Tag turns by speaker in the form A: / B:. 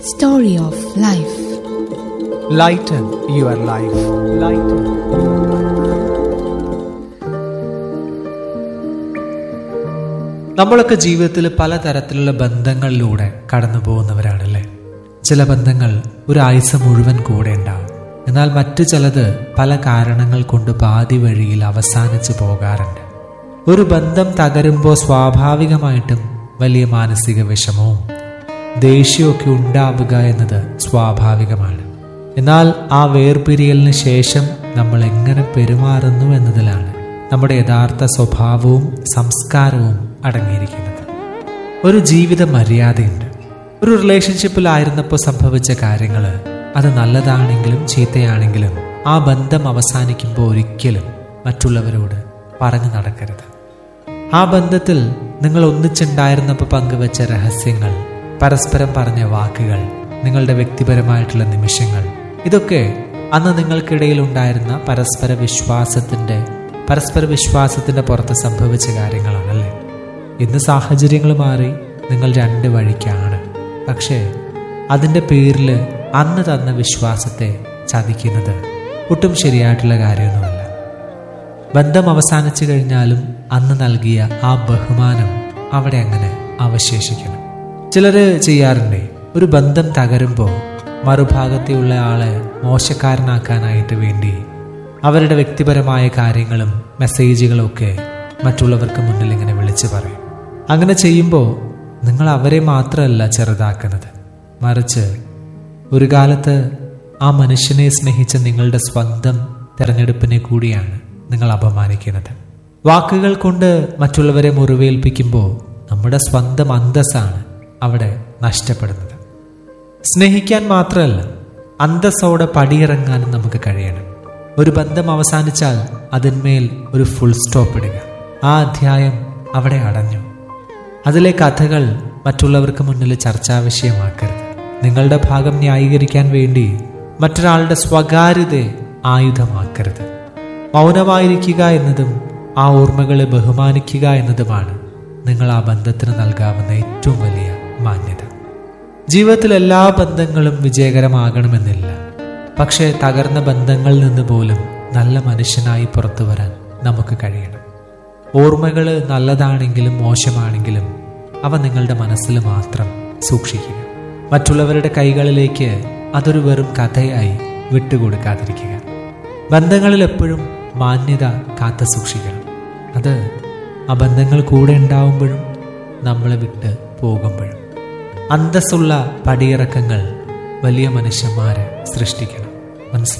A: Story of Life.
B: Lighten your life. Lighten. നമ്മളൊക്കെ ജീവിതത്തിൽ പലതരത്തിലുള്ള ബന്ധങ്ങളിലൂടെ കടന്നു പോകുന്നവരാണല്ലേ ചില ബന്ധങ്ങൾ ഒരു ആയുസ് മുഴുവൻ കൂടെ ഉണ്ടാവും എന്നാൽ മറ്റു ചിലത് പല കാരണങ്ങൾ കൊണ്ട് പാതി വഴിയിൽ അവസാനിച്ചു പോകാറുണ്ട് ഒരു ബന്ധം തകരുമ്പോൾ സ്വാഭാവികമായിട്ടും വലിയ മാനസിക വിഷമവും ദേഷ്യമൊക്കെ ഉണ്ടാവുക എന്നത് സ്വാഭാവികമാണ് എന്നാൽ ആ വേർപിരിയലിന് ശേഷം നമ്മൾ എങ്ങനെ പെരുമാറുന്നു എന്നതിലാണ് നമ്മുടെ യഥാർത്ഥ സ്വഭാവവും സംസ്കാരവും അടങ്ങിയിരിക്കുന്നത് ഒരു ജീവിത മര്യാദയുണ്ട് ഒരു റിലേഷൻഷിപ്പിലായിരുന്നപ്പോൾ സംഭവിച്ച കാര്യങ്ങൾ അത് നല്ലതാണെങ്കിലും ചീത്തയാണെങ്കിലും ആ ബന്ധം അവസാനിക്കുമ്പോൾ ഒരിക്കലും മറ്റുള്ളവരോട് പറഞ്ഞു നടക്കരുത് ആ ബന്ധത്തിൽ നിങ്ങൾ ഒന്നിച്ചുണ്ടായിരുന്നപ്പോൾ പങ്കുവച്ച രഹസ്യങ്ങൾ പരസ്പരം പറഞ്ഞ വാക്കുകൾ നിങ്ങളുടെ വ്യക്തിപരമായിട്ടുള്ള നിമിഷങ്ങൾ ഇതൊക്കെ അന്ന് നിങ്ങൾക്കിടയിൽ ഉണ്ടായിരുന്ന പരസ്പര വിശ്വാസത്തിന്റെ പരസ്പര വിശ്വാസത്തിന്റെ പുറത്ത് സംഭവിച്ച കാര്യങ്ങളാണല്ലേ ഇന്ന് സാഹചര്യങ്ങൾ മാറി നിങ്ങൾ രണ്ട് വഴിക്കാണ് പക്ഷേ അതിൻ്റെ പേരിൽ അന്ന് തന്ന വിശ്വാസത്തെ ചതിക്കുന്നത് ഒട്ടും ശരിയായിട്ടുള്ള കാര്യമൊന്നുമല്ല ബന്ധം അവസാനിച്ചു കഴിഞ്ഞാലും അന്ന് നൽകിയ ആ ബഹുമാനം അവിടെ അങ്ങനെ അവശേഷിക്കണം ചിലര് ചെയ്യാറുണ്ടേ ഒരു ബന്ധം തകരുമ്പോൾ മറുഭാഗത്തെയുള്ള ആളെ മോശക്കാരനാക്കാനായിട്ട് വേണ്ടി അവരുടെ വ്യക്തിപരമായ കാര്യങ്ങളും മെസ്സേജുകളും ഒക്കെ മറ്റുള്ളവർക്ക് മുന്നിൽ ഇങ്ങനെ വിളിച്ചു പറയും അങ്ങനെ ചെയ്യുമ്പോൾ നിങ്ങൾ അവരെ മാത്രമല്ല ചെറുതാക്കുന്നത് മറിച്ച് ഒരു കാലത്ത് ആ മനുഷ്യനെ സ്നേഹിച്ച നിങ്ങളുടെ സ്വന്തം തെരഞ്ഞെടുപ്പിനെ കൂടിയാണ് നിങ്ങൾ അപമാനിക്കുന്നത് വാക്കുകൾ കൊണ്ട് മറ്റുള്ളവരെ മുറിവേൽപ്പിക്കുമ്പോൾ നമ്മുടെ സ്വന്തം അന്തസ്സാണ് അവിടെ നഷ്ടപ്പെടുന്നത് സ്നേഹിക്കാൻ മാത്രമല്ല അന്തസ്സോടെ പടിയിറങ്ങാനും നമുക്ക് കഴിയണം ഒരു ബന്ധം അവസാനിച്ചാൽ അതിന്മേൽ ഒരു ഫുൾ സ്റ്റോപ്പ് ഇടുക ആ അധ്യായം അവിടെ അടഞ്ഞു അതിലെ കഥകൾ മറ്റുള്ളവർക്ക് മുന്നിൽ ചർച്ചാ വിഷയമാക്കരുത് നിങ്ങളുടെ ഭാഗം ന്യായീകരിക്കാൻ വേണ്ടി മറ്റൊരാളുടെ സ്വകാര്യതയെ ആയുധമാക്കരുത് മൗനമായിരിക്കുക എന്നതും ആ ഓർമ്മകളെ ബഹുമാനിക്കുക എന്നതുമാണ് നിങ്ങൾ ആ ബന്ധത്തിന് നൽകാവുന്ന ഏറ്റവും വലിയ മാന്യത ജീവിതത്തിൽ എല്ലാ ബന്ധങ്ങളും വിജയകരമാകണമെന്നില്ല പക്ഷേ തകർന്ന ബന്ധങ്ങളിൽ നിന്ന് പോലും നല്ല മനുഷ്യനായി പുറത്തു വരാൻ നമുക്ക് കഴിയണം ഓർമ്മകൾ നല്ലതാണെങ്കിലും മോശമാണെങ്കിലും അവ നിങ്ങളുടെ മനസ്സിൽ മാത്രം സൂക്ഷിക്കുക മറ്റുള്ളവരുടെ കൈകളിലേക്ക് അതൊരു വെറും കഥയായി വിട്ടുകൊടുക്കാതിരിക്കുക ബന്ധങ്ങളിൽ എപ്പോഴും മാന്യത കാത്തു സൂക്ഷിക്കണം അത് ആ ബന്ധങ്ങൾ കൂടെ ഉണ്ടാവുമ്പോഴും നമ്മളെ വിട്ട് പോകുമ്പോഴും അന്തസ്സുള്ള പടിയിറക്കങ്ങൾ വലിയ മനുഷ്യന്മാരെ സൃഷ്ടിക്കണം മനസ്സിലായി